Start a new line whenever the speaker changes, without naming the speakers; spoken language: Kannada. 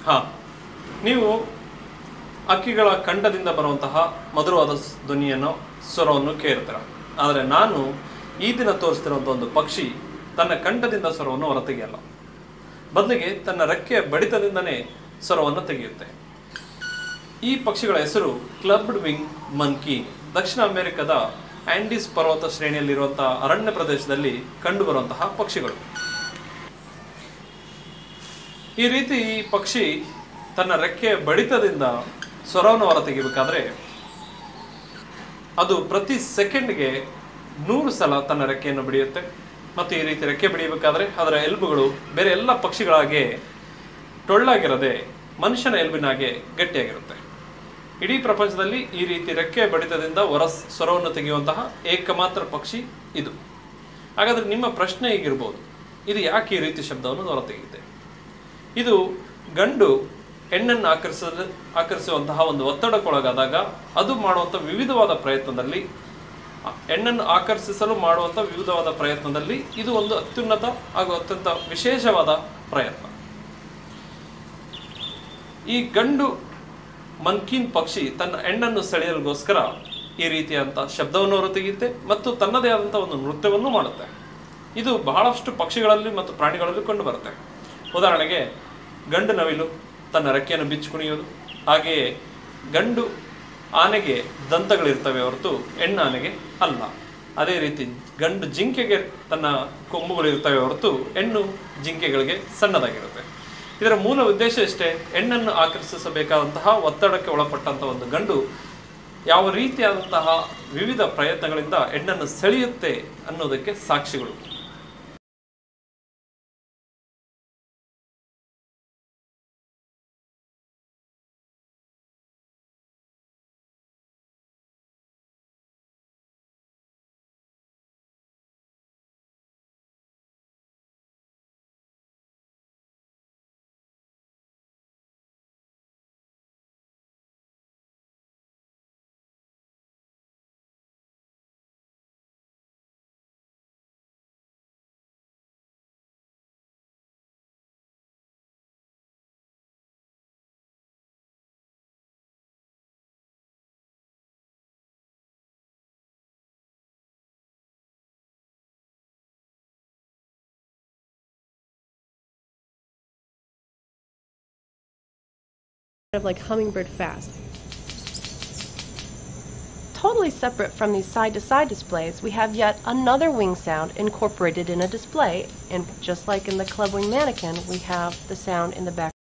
ಹಾ ನೀವು ಅಕ್ಕಿಗಳ ಕಂಠದಿಂದ ಬರುವಂತಹ ಮಧುರವಾದ ಸ್- ಧ್ವನಿಯನ್ನು ಸ್ವರವನ್ನು ಕೇಳ್ತೀರ ಆದರೆ ನಾನು ಈ ದಿನ ತೋರಿಸ್ತಿರುವಂಥ ಒಂದು ಪಕ್ಷಿ ತನ್ನ ಕಂಠದಿಂದ ಸ್ವರವನ್ನು ಹೊರತೆಗೆಯಲ್ಲ ಬದಲಿಗೆ ತನ್ನ ರೆಕ್ಕೆಯ ಬಡಿತದಿಂದನೇ ಸ್ವರವನ್ನು ತೆಗೆಯುತ್ತೆ ಈ ಪಕ್ಷಿಗಳ ಹೆಸರು ಕ್ಲಬ್ಡ್ ವಿಂಗ್ ಮಂಕಿ ದಕ್ಷಿಣ ಅಮೆರಿಕದ ಆಂಡೀಸ್ ಪರ್ವತ ಶ್ರೇಣಿಯಲ್ಲಿರುವಂತಹ ಅರಣ್ಯ ಪ್ರದೇಶದಲ್ಲಿ ಕಂಡುಬರುವಂತಹ ಪಕ್ಷಿಗಳು ಈ ರೀತಿ ಈ ಪಕ್ಷಿ ತನ್ನ ರೆಕ್ಕೆಯ ಬಡಿತದಿಂದ ಸ್ವರವನ್ನು ಹೊರತೆಗಿಬೇಕಾದ್ರೆ ಅದು ಪ್ರತಿ ಸೆಕೆಂಡ್ಗೆ ನೂರು ಸಲ ತನ್ನ ರೆಕ್ಕೆಯನ್ನು ಬಡಿಯುತ್ತೆ ಮತ್ತು ಈ ರೀತಿ ರೆಕ್ಕೆ ಬಡಿಯಬೇಕಾದ್ರೆ ಅದರ ಎಲುಬುಗಳು ಬೇರೆ ಎಲ್ಲ ಪಕ್ಷಿಗಳಾಗೆ ಟೊಳ್ಳಾಗಿರದೆ ಮನುಷ್ಯನ ಎಲುಬಿನಾಗೆ ಗಟ್ಟಿಯಾಗಿರುತ್ತೆ ಇಡೀ ಪ್ರಪಂಚದಲ್ಲಿ ಈ ರೀತಿ ರೆಕ್ಕೆ ಬಡಿತದಿಂದ ಹೊರ ಸ್ವರವನ್ನು ತೆಗೆಯುವಂತಹ ಏಕಮಾತ್ರ ಪಕ್ಷಿ ಇದು ಹಾಗಾದ್ರೆ ನಿಮ್ಮ ಪ್ರಶ್ನೆ ಹೀಗಿರ್ಬೋದು ಇದು ಯಾಕೆ ಈ ರೀತಿ ಶಬ್ದವನ್ನು ಹೊರತೆಗೆಯುತ್ತೆ ಇದು ಗಂಡು ಹೆಣ್ಣನ್ನು ಆಕರ್ಷ ಆಕರ್ಷಿಸುವಂತಹ ಒಂದು ಒತ್ತಡಕ್ಕೊಳಗಾದಾಗ ಅದು ಮಾಡುವಂಥ ವಿವಿಧವಾದ ಪ್ರಯತ್ನದಲ್ಲಿ ಆ ಹೆಣ್ಣನ್ನು ಆಕರ್ಷಿಸಲು ಮಾಡುವಂಥ ವಿವಿಧವಾದ ಪ್ರಯತ್ನದಲ್ಲಿ ಇದು ಒಂದು ಅತ್ಯುನ್ನತ ಹಾಗೂ ಅತ್ಯಂತ ವಿಶೇಷವಾದ ಪ್ರಯತ್ನ ಈ ಗಂಡು ಮಂಕೀನ್ ಪಕ್ಷಿ ತನ್ನ ಹೆಣ್ಣನ್ನು ಸೆಳೆಯಲಿಗೋಸ್ಕರ ಈ ರೀತಿಯಾದಂಥ ಶಬ್ದವನ್ನು ಹೊರತೆಗೆಯುತ್ತೆ ಮತ್ತು ತನ್ನದೇ ಆದಂಥ ಒಂದು ನೃತ್ಯವನ್ನು ಮಾಡುತ್ತೆ ಇದು ಬಹಳಷ್ಟು ಪಕ್ಷಿಗಳಲ್ಲಿ ಮತ್ತು ಪ್ರಾಣಿಗಳಲ್ಲಿ ಕಂಡುಬರುತ್ತೆ ಉದಾಹರಣೆಗೆ ಗಂಡು ನವಿಲು ತನ್ನ ರೆಕ್ಕೆಯನ್ನು ಬಿಚ್ಚಿ ಕುಣಿಯೋದು ಹಾಗೆಯೇ ಗಂಡು ಆನೆಗೆ ದಂತಗಳಿರ್ತವೆ ಹೊರತು ಹೆಣ್ಣು ಆನೆಗೆ ಅಲ್ಲ ಅದೇ ರೀತಿ ಗಂಡು ಜಿಂಕೆಗೆ ತನ್ನ ಕೊಂಬುಗಳು ಇರ್ತವೆ ಹೊರತು ಹೆಣ್ಣು ಜಿಂಕೆಗಳಿಗೆ ಸಣ್ಣದಾಗಿರುತ್ತೆ ಇದರ ಮೂಲ ಉದ್ದೇಶ ಇಷ್ಟೇ ಹೆಣ್ಣನ್ನು ಆಕರ್ಷಿಸಬೇಕಾದಂತಹ ಒತ್ತಡಕ್ಕೆ ಒಳಪಟ್ಟಂತಹ ಒಂದು ಗಂಡು ಯಾವ ರೀತಿಯಾದಂತಹ ವಿವಿಧ ಪ್ರಯತ್ನಗಳಿಂದ ಹೆಣ್ಣನ್ನು ಸೆಳೆಯುತ್ತೆ ಅನ್ನೋದಕ್ಕೆ ಸಾಕ್ಷಿಗಳು
of like hummingbird fast. Totally separate from these side-to-side displays, we have yet another wing sound incorporated in a display, and just like in the club wing mannequin, we have the sound in the back.